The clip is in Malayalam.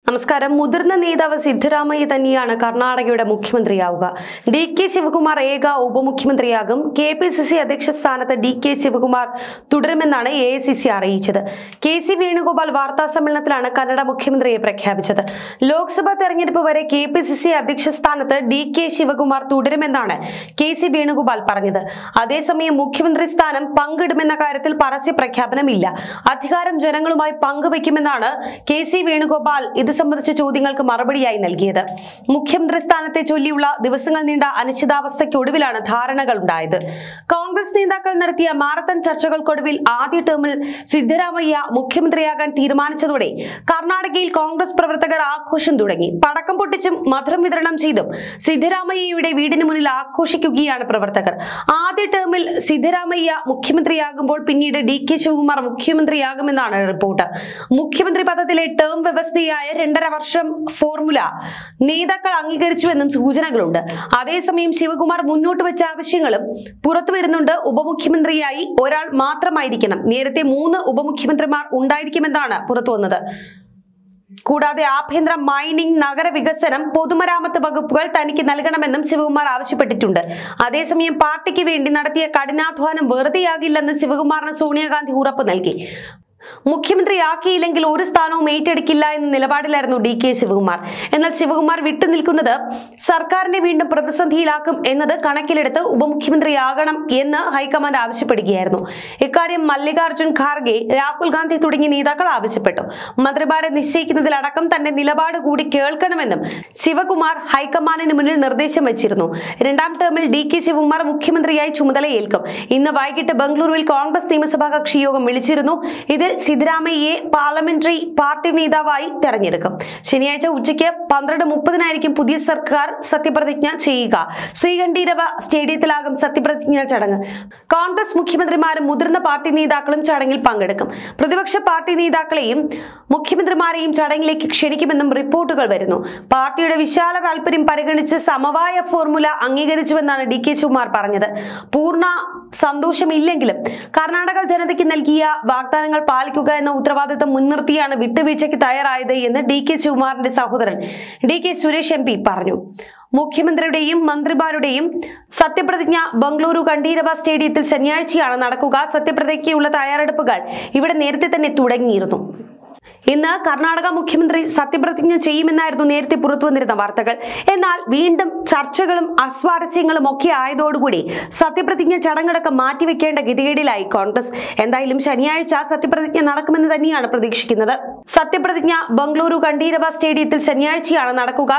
നമസ്കാരം മുതിർന്ന നേതാവ് സിദ്ധരാമയ്യ തന്നെയാണ് കർണാടകയുടെ മുഖ്യമന്ത്രിയാവുക ഡി കെ ശിവകുമാർ ഏക ഉപമുഖ്യമന്ത്രിയാകും കെ പി സി സി അധ്യക്ഷ സ്ഥാനത്ത് ഡി കെ ശിവകുമാർ തുടരുമെന്നാണ് എ ഐ സി സി അറിയിച്ചത് കെ സി വേണുഗോപാൽ വാർത്താ സമ്മേളനത്തിലാണ് കന്നഡ മുഖ്യമന്ത്രിയെ പ്രഖ്യാപിച്ചത് ലോക്സഭാ തെരഞ്ഞെടുപ്പ് വരെ കെ പി സി സി അധ്യക്ഷ സ്ഥാനത്ത് ഡി കെ ശിവകുമാർ തുടരുമെന്നാണ് കെ സി വേണുഗോപാൽ പറഞ്ഞത് അതേസമയം മുഖ്യമന്ത്രി സ്ഥാനം പങ്കിടുമെന്ന കാര്യത്തിൽ പരസ്യ പ്രഖ്യാപനമില്ല അധികാരം ജനങ്ങളുമായി പങ്കുവയ്ക്കുമെന്നാണ് കെ സി വേണുഗോപാൽ ഇത് സംബന്ധിച്ച ചോദ്യങ്ങൾക്ക് മറുപടിയായി നൽകിയത് മുഖ്യമന്ത്രി സ്ഥാനത്തെ ചൊല്ലിയുള്ള ദിവസങ്ങൾ നീണ്ട അനിശ്ചിതാവസ്ഥയ്ക്കൊടുവിലാണ് ധാരണകൾ ഉണ്ടായത് കോൺഗ്രസ് നേതാക്കൾ നടത്തിയ മാരത്തൺ ചർച്ചകൾക്കൊടുവിൽ ആദ്യ ടേമിൽ സിദ്ധരാമയ്യ മുഖ്യമന്ത്രിയാകാൻ തീരുമാനിച്ചതോടെ കർണാടകയിൽ കോൺഗ്രസ് പ്രവർത്തകർ ആഘോഷം തുടങ്ങി പടക്കം പൊട്ടിച്ചും മധുരം വിതരണം ചെയ്തും സിദ്ധരാമയ്യയുടെ വീടിന് മുന്നിൽ ആഘോഷിക്കുകയാണ് പ്രവർത്തകർ ആദ്യ ടേമിൽ സിദ്ധരാമയ്യ മുഖ്യമന്ത്രിയാകുമ്പോൾ പിന്നീട് ഡി കെ ശിവകുമാർ മുഖ്യമന്ത്രിയാകുമെന്നാണ് റിപ്പോർട്ട് മുഖ്യമന്ത്രി പദത്തിലെ ടേം വ്യവസ്ഥയായ രണ്ടര വർഷം ഫോർമുല നേതാക്കൾ അംഗീകരിച്ചുവെന്നും സൂചനകളുണ്ട് അതേസമയം ശിവകുമാർ മുന്നോട്ട് വെച്ച ആവശ്യങ്ങളും പുറത്തു വരുന്നുണ്ട് ഉപമുഖ്യമന്ത്രിയായി ഒരാൾ മാത്രമായിരിക്കണം നേരത്തെ മൂന്ന് ഉപമുഖ്യമന്ത്രിമാർ ഉണ്ടായിരിക്കുമെന്നാണ് പുറത്തു വന്നത് കൂടാതെ ആഭ്യന്തര മൈനിംഗ് നഗരവികസനം പൊതുമരാമത്ത് വകുപ്പുകൾ തനിക്ക് നൽകണമെന്നും ശിവകുമാർ ആവശ്യപ്പെട്ടിട്ടുണ്ട് അതേസമയം പാർട്ടിക്ക് വേണ്ടി നടത്തിയ കഠിനാധ്വാനം വെറുതെയാകില്ലെന്ന് ശിവകുമാറിന് സോണിയാഗാന്ധി ഉറപ്പ് നൽകി മുഖ്യമന്ത്രിയാക്കിയില്ലെങ്കിൽ ഒരു സ്ഥാനവും ഏറ്റെടുക്കില്ല എന്ന നിലപാടിലായിരുന്നു ഡി കെ ശിവകുമാർ എന്നാൽ ശിവകുമാർ വിട്ടുനിൽക്കുന്നത് സർക്കാരിനെ വീണ്ടും പ്രതിസന്ധിയിലാക്കും എന്നത് കണക്കിലെടുത്ത് ഉപമുഖ്യമന്ത്രിയാകണം എന്ന് ഹൈക്കമാൻഡ് ആവശ്യപ്പെടുകയായിരുന്നു ഇക്കാര്യം മല്ലികാർജുൻ ഖാർഗെ രാഹുൽ ഗാന്ധി തുടങ്ങിയ നേതാക്കൾ ആവശ്യപ്പെട്ടു മന്ത്രിമാരെ നിശ്ചയിക്കുന്നതിലടക്കം തന്റെ നിലപാട് കൂടി കേൾക്കണമെന്നും ശിവകുമാർ ഹൈക്കമാൻഡിന് മുന്നിൽ നിർദ്ദേശം വെച്ചിരുന്നു രണ്ടാം ടേമിൽ ഡി കെ ശിവകുമാർ മുഖ്യമന്ത്രിയായി ചുമതലയേൽക്കും ഇന്ന് വൈകിട്ട് ബംഗളൂരുവിൽ കോൺഗ്രസ് നിയമസഭാ കക്ഷി യോഗം വിളിച്ചിരുന്നു ഇതിൽ സിദ്ധരാമയ്യയെ പാർലമെന്ററി പാർട്ടി നേതാവായി തെരഞ്ഞെടുക്കും ശനിയാഴ്ച ഉച്ചയ്ക്ക് പന്ത്രണ്ട് മുപ്പതിനായിരിക്കും പുതിയ സർക്കാർ സത്യപ്രതിജ്ഞ ചെയ്യുക ശ്രീകണ്ഠീരവ സ്റ്റേഡിയത്തിലാകും സത്യപ്രതിജ്ഞ ചടങ്ങ് കോൺഗ്രസ് മുഖ്യമന്ത്രിമാരും മുതിർന്ന പാർട്ടി നേതാക്കളും ചടങ്ങിൽ പങ്കെടുക്കും പ്രതിപക്ഷ പാർട്ടി നേതാക്കളെയും മുഖ്യമന്ത്രിമാരെയും ചടങ്ങിലേക്ക് ക്ഷണിക്കുമെന്നും റിപ്പോർട്ടുകൾ വരുന്നു പാർട്ടിയുടെ വിശാല താല്പര്യം പരിഗണിച്ച് സമവായ ഫോർമുല അംഗീകരിച്ചുവെന്നാണ് ഡി കെ ശിവകുമാർ പറഞ്ഞത് പൂർണ്ണ സന്തോഷമില്ലെങ്കിലും കർണാടക ജനതയ്ക്ക് നൽകിയ വാഗ്ദാനങ്ങൾ പാലിക്കുക എന്ന ഉത്തരവാദിത്തം മുൻനിർത്തിയാണ് വിട്ടുവീഴ്ചയ്ക്ക് തയ്യാറായത് എന്ന് ഡി കെ ശിവകുമാറിന്റെ സഹോദരൻ D K Suresh M P പറഞ്ഞു മുഖ്യമന്ത്രിയുടെയും മന്ത്രിമാരുടെയും സത്യപ്രതിജ്ഞ ബംഗളൂരു കണ്ടീരവ സ്റ്റേഡിയത്തിൽ ശനിയാഴ്ചയാണ് നടക്കുക സത്യപ്രതിജ്ഞയുള്ള തയ്യാറെടുപ്പുകൾ ഇവിടെ നേരത്തെ തന്നെ തുടങ്ങിയിരുന്നു ഇന്ന് കർണാടക മുഖ്യമന്ത്രി സത്യപ്രതിജ്ഞ ചെയ്യുമെന്നായിരുന്നു നേരത്തെ പുറത്തു വന്നിരുന്ന വാർത്തകൾ എന്നാൽ വീണ്ടും ചർച്ചകളും അസ്വാരസ്യങ്ങളും ഒക്കെ ആയതോടുകൂടി സത്യപ്രതിജ്ഞ ചടങ്ങടക്കം മാറ്റിവെക്കേണ്ട ഗതികേടിലായി കോൺഗ്രസ് എന്തായാലും ശനിയാഴ്ച സത്യപ്രതിജ്ഞ നടക്കുമെന്ന് തന്നെയാണ് പ്രതീക്ഷിക്കുന്നത് സത്യപ്രതിജ്ഞ ബംഗളൂരു കണ്ടീരവ സ്റ്റേഡിയത്തിൽ ശനിയാഴ്ചയാണ് നടക്കുക